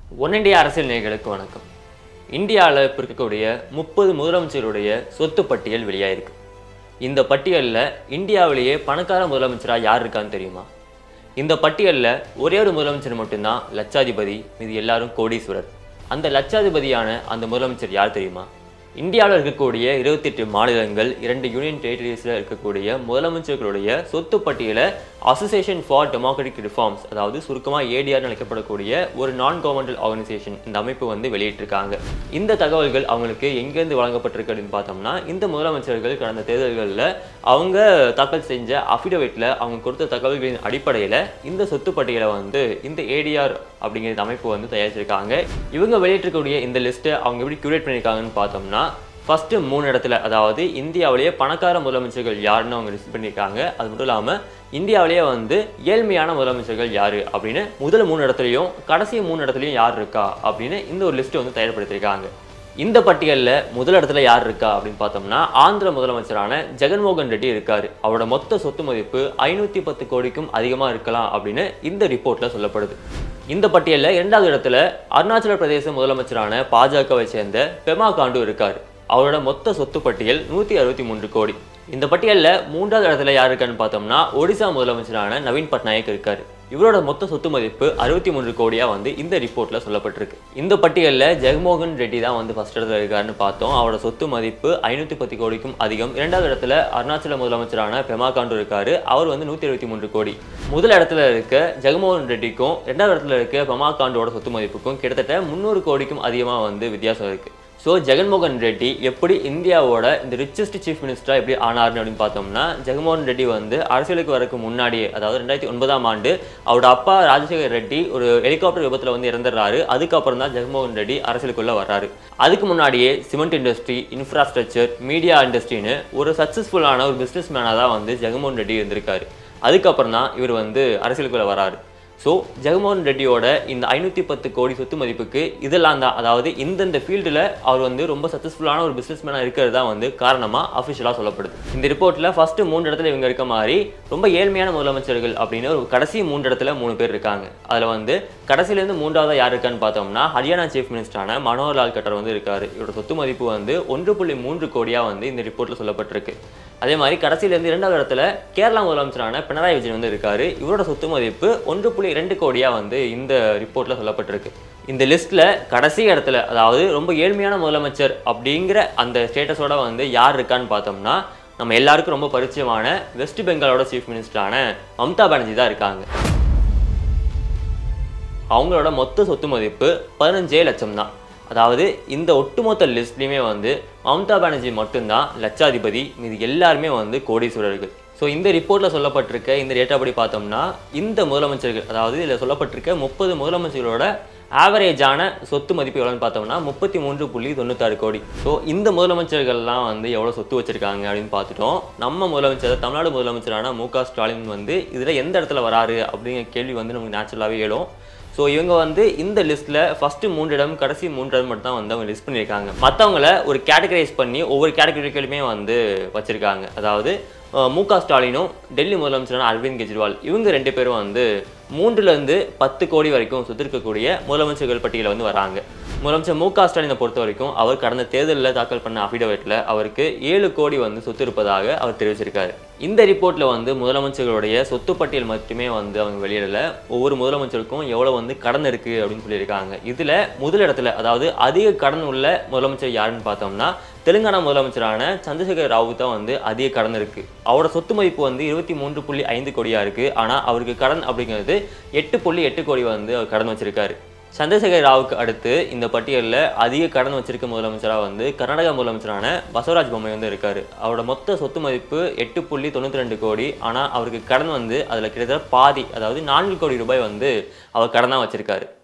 one India அரசியல் நேயர்களுக்கு வணக்கம் இந்தியாவில் இப்போ இருக்கக்கூடிய முப்பது முதலமைச்சருடைய சொத்து பட்டியல் வெளியாயிருக்கு இந்த பட்டியலில் இந்தியாவிலேயே பணக்கார முதலமைச்சராக யார் இருக்கான்னு தெரியுமா இந்த பட்டியலில் ஒரே ஒரு முதலமைச்சர் மட்டும்தான் லட்சாதிபதி மீது எல்லாரும் கோடீஸ்வரர் அந்த லட்சாதிபதியான அந்த முதலமைச்சர் யார் தெரியுமா இந்தியாவில் இருக்கக்கூடிய இருபத்தெட்டு மாநிலங்கள் இரண்டு யூனியன் டெரிட்டரிஸில் இருக்கக்கூடிய முதலமைச்சர்களுடைய சொத்து பட்டியலை அசோசியேஷன் ஃபார் டெமோக்ராட்டிக் ரிஃபார்ம்ஸ் அதாவது சுருக்கமாக ஏடிஆர் அழைக்கப்படக்கூடிய ஒரு நான் கவர்மெண்டல் ஆர்கனைசேஷன் இந்த அமைப்பு வந்து வெளியிட்டிருக்காங்க இந்த தகவல்கள் அவங்களுக்கு எங்கேருந்து வழங்கப்பட்டிருக்கு அப்படின்னு பார்த்தோம்னா இந்த முதலமைச்சர்கள் கடந்த தேர்தல்களில் அவங்க தாக்கல் செஞ்ச அஃபிடவிட்டில் அவங்க கொடுத்த தகவல்களின் அடிப்படையில் இந்த சொத்து பட்டியலை வந்து இந்த ஏடிஆர் அப்படிங்கிற இந்த அமைப்பு வந்து தயாரிச்சிருக்காங்க இவங்க வெளியிட்டிருக்கக்கூடிய இந்த லிஸ்ட்டை அவங்க எப்படி கியூரேட் பண்ணியிருக்காங்கன்னு பார்த்தோம்னா ஃபஸ்ட்டு மூணு இடத்துல அதாவது இந்தியாவிலேயே பணக்கார முதலமைச்சர்கள் யாருன்னு அவங்க லிஸ்ட் பண்ணியிருக்காங்க அது மட்டும் இல்லாமல் இந்தியாவிலேயே வந்து ஏழ்மையான முதலமைச்சர்கள் யார் அப்படின்னு முதல் மூணு இடத்துலையும் கடைசி மூணு இடத்துலையும் யார் இருக்கா அப்படின்னு இந்த ஒரு லிஸ்ட்டை வந்து தயார்படுத்தியிருக்காங்க இந்த பட்டியலில் முதல் இடத்துல யார் இருக்கா அப்படின்னு பார்த்தோம்னா ஆந்திர முதலமைச்சரான ஜெகன்மோகன் ரெட்டி இருக்காரு அவரோட மொத்த சொத்து மதிப்பு ஐநூற்றி பத்து கோடிக்கும் அதிகமாக இருக்கலாம் அப்படின்னு இந்த ரிப்போர்ட்டில் சொல்லப்படுது இந்த பட்டியலில் இரண்டாவது இடத்துல அருணாச்சல பிரதேச முதலமைச்சரான பாஜகவை சேர்ந்த பெமா காண்டு இருக்கார் அவரோட மொத்த சொத்து பட்டியல் நூற்றி அறுபத்தி மூன்று கோடி இந்த பட்டியலில் மூன்றாவது இடத்துல யார் இருக்கான்னு பார்த்தோம்னா ஒடிசா முதலமைச்சரான நவீன் பட்நாயக் இருக்கார் இவரோட மொத்த சொத்து மதிப்பு அறுபத்தி மூன்று கோடியா வந்து இந்த ரிப்போர்ட்ல சொல்லப்பட்டிருக்கு இந்த பட்டியலில் ஜெகமோகன் ரெட்டி தான் வந்து ஃபர்ஸ்ட் இடத்துல இருக்காருன்னு பார்த்தோம் அவரோட சொத்து மதிப்பு ஐநூற்றி பத்து கோடிக்கும் அதிகம் இரண்டாவது இடத்துல அருணாச்சல முதலமைச்சரான பெமா காண்டு இருக்காரு அவர் வந்து நூற்றி இருபத்தி மூன்று கோடி முதல் இடத்துல இருக்க ஜெகமோகன் ரெட்டிக்கும் ரெண்டாவது இடத்துல இருக்க பெமா காண்டோட சொத்து மதிப்புக்கும் கிட்டத்தட்ட முந்நூறு கோடிக்கும் அதிகமாக வந்து வித்தியாசம் இருக்கு ஸோ ஜெகன்மோகன் ரெட்டி எப்படி இந்தியாவோட இந்த ரிச்சஸ்ட் சீஃப் மினிஸ்டராக எப்படி ஆனார்னு அப்படின்னு பார்த்தோம்னா ஜெகன்மோகன் ரெட்டி வந்து அரசியலுக்கு வரக்கு முன்னாடியே அதாவது ரெண்டாயிரத்தி ஒன்பதாம் ஆண்டு அவரோட அப்பா ராஜசேகர் ரெட்டி ஒரு ஹெலிகாப்டர் விபத்தில் வந்து இறந்துடுறாரு அதுக்கப்புறம் தான் ஜெகன்மோகன் ரெட்டி அரசியலுக்குள்ளே வர்றாரு அதுக்கு முன்னாடியே சிமெண்ட் இண்டஸ்ட்ரி இன்ஃப்ராஸ்ட்ரக்சர் மீடியா இண்டஸ்ட்ரின்னு ஒரு சக்ஸஸ்ஃபுல்லான ஒரு பிஸ்னஸ் மேனாக தான் வந்து ஜெகன்மோகன் ரெட்டி இருந்திருக்காரு அதுக்கப்புறம் தான் இவர் வந்து அரசியலுக்குள்ளே வராரு ஸோ ஜெகன்மோகன் ரெட்டியோட இந்த ஐநூற்றி பத்து கோடி சொத்து மதிப்புக்கு இதெல்லாம் தான் அதாவது இந்தந்த ஃபீல்டில் அவர் வந்து ரொம்ப சக்ஸஸ்ஃபுல்லான ஒரு பிஸ்னஸ் மேனாக இருக்கிறது தான் வந்து காரணமாக அஃபிஷியலாக சொல்லப்படுது இந்த ரிப்போர்ட்டில் ஃபஸ்ட்டு மூன்று இடத்துல இவங்க இருக்க மாதிரி ரொம்ப ஏழ்மையான முதலமைச்சர்கள் அப்படின்னு ஒரு கடைசி மூன்று இடத்துல மூணு பேர் இருக்காங்க அதில் வந்து கடைசியிலேருந்து மூன்றாவது யார் இருக்கான்னு பார்த்தோம்னா ஹரியானா சீஃப் மினிஸ்டரான மனோகர் லால் கட்டர் வந்து இருக்காரு இவரோட சொத்து மதிப்பு வந்து ஒன்று புள்ளி மூன்று கோடியாக வந்து இந்த ரிப்போர்ட்டில் சொல்லப்பட்டிருக்கு அதே மாதிரி கடைசியிலேருந்து இரண்டாவது இடத்துல கேரளா முதலமைச்சரான பினராயி விஜயன் வந்து இருக்காரு இவரோட சொத்து மதிப்பு ஒன்று புள்ளி ரெண்டு கோடியாக வந்து இந்த ரிப்போர்ட்டில் சொல்லப்பட்டிருக்கு இந்த லிஸ்ட்டில் கடைசி இடத்துல அதாவது ரொம்ப ஏழ்மையான முதலமைச்சர் அப்படிங்கிற அந்த ஸ்டேட்டஸோட வந்து யார் இருக்கான்னு பார்த்தோம்னா நம்ம எல்லாருக்கும் ரொம்ப பரிச்சயமான வெஸ்ட் பெங்காலோட சீஃப் மினிஸ்டரான மம்தா பானர்ஜி தான் இருக்காங்க அவங்களோட மொத்த சொத்து மதிப்பு பதினஞ்சே லட்சம் தான் அதாவது இந்த ஒட்டுமொத்த லிஸ்ட்லேயுமே வந்து மம்தா பானர்ஜி மட்டும்தான் லட்சாதிபதி மீது எல்லாருமே வந்து கோடீஸ்வரர்கள் ஸோ இந்த ரிப்போர்ட்டில் சொல்லப்பட்டிருக்க இந்த டேட்டா படி பார்த்தோம்னா இந்த முதலமைச்சர்கள் அதாவது இதில் சொல்லப்பட்டிருக்க முப்பது முதலமைச்சர்களோட ஆவரேஜான சொத்து மதிப்பு எவ்வளோன்னு பார்த்தோம்னா முப்பத்தி மூன்று புள்ளி தொண்ணூத்தாறு கோடி ஸோ இந்த முதலமைச்சர்கள்லாம் வந்து எவ்வளோ சொத்து வச்சிருக்காங்க அப்படின்னு பார்த்துட்டோம் நம்ம முதலமைச்சர் தமிழ்நாடு முதலமைச்சரான மு க ஸ்டாலின் வந்து இதில் எந்த இடத்துல வராரு அப்படிங்கிற கேள்வி வந்து நமக்கு நேச்சுரலாகவே எழும் ஸோ இவங்க வந்து இந்த லிஸ்ட்டில் ஃபஸ்ட்டு மூன்று இடம் கடைசி மூன்று இடம் மட்டும் தான் வந்து அவங்க லிஸ்ட் பண்ணியிருக்காங்க மற்றவங்கள ஒரு கேட்டகரைஸ் பண்ணி ஒவ்வொரு கேட்டகரிகளுமே வந்து வச்சுருக்காங்க அதாவது அஹ், மு க ஸ்டாலினும் டெல்லி முதலமைச்சரான அரவிந்த் கெஜ்ரிவால் இவங்க ரெண்டு பேரும் வந்து மூன்றுலேருந்து பத்து கோடி வரைக்கும் சொத்து இருக்கக்கூடிய முதலமைச்சர்கள் பட்டியலில் வந்து வராங்க முதலமைச்சர் மு க ஸ்டாலினை பொறுத்த வரைக்கும் அவர் கடந்த தேர்தலில் தாக்கல் பண்ண அஃபிடவிட்டில் அவருக்கு ஏழு கோடி வந்து சொத்து இருப்பதாக அவர் தெரிவிச்சிருக்காரு இந்த ரிப்போர்ட்டில் வந்து முதலமைச்சர்களுடைய சொத்து பட்டியல் மட்டுமே வந்து அவங்க வெளியிடல ஒவ்வொரு முதலமைச்சருக்கும் எவ்வளோ வந்து கடன் இருக்குது அப்படின்னு சொல்லியிருக்காங்க இதில் முதல் இடத்துல அதாவது அதிக கடன் உள்ள முதலமைச்சர் யாருன்னு பார்த்தோம்னா தெலுங்கானா முதலமைச்சரான சந்திரசேகர் ராவு தான் வந்து அதிக கடன் இருக்குது அவரோட சொத்து மதிப்பு வந்து இருபத்தி மூன்று புள்ளி ஐந்து கோடியாக இருக்குது ஆனால் அவருக்கு கடன் அப்படிங்கிறது எட்டு புள்ளி எட்டு கோடி வந்து அவர் கடன் வச்சிருக்காரு சந்திரசேகர் ராவுக்கு அடுத்து இந்த பட்டியலில் அதிக கடன் வச்சிருக்க முதலமைச்சராக வந்து கர்நாடகா முதலமைச்சரான பசவராஜ் பொம்மை வந்து இருக்காரு அவரோட மொத்த சொத்து மதிப்பு எட்டு புள்ளி தொண்ணூற்றி ரெண்டு கோடி ஆனால் அவருக்கு கடன் வந்து அதில் கிட்டத்தட்ட பாதி அதாவது நான்கு கோடி ரூபாய் வந்து அவர் கடனாக வச்சிருக்காரு